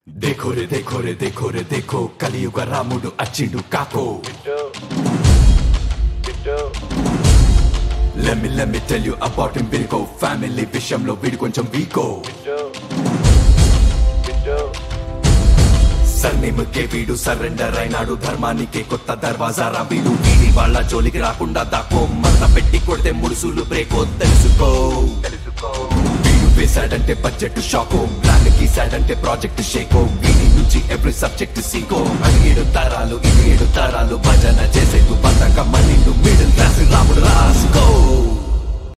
देखो रे देखो रे देखो रे देखो కలియుగ రాముడు అచ్చిండు కాకో Let me let me tell you about him వీడికో ఫ్యామిలీ విషయంలో వీడు కొంచెం వీకో సర్నేముకే వీడు సరెండర్ అయినాడు ధర్మానికి కొత్త దర్వాజారా వీడు వీడి వాళ్ళ జోలికి రాకుండా దాకో మత పెట్టి కొడితే ముడుసులు బ్రేకో తెలుసుకో వీడు వేశాడంటే బడ్జెట్ షాకో ప్లాన్ గీశాడంటే ప్రాజెక్ట్ షేకో వీడి నుంచి ఎవ్రీ సబ్జెక్ట్ సీకో అది ఏడు తరాలు ఇది ఏడు తరాలు భజన చేసేందు బతక మళ్ళీ మిడిల్ క్లాస్ రాముడు రాసుకో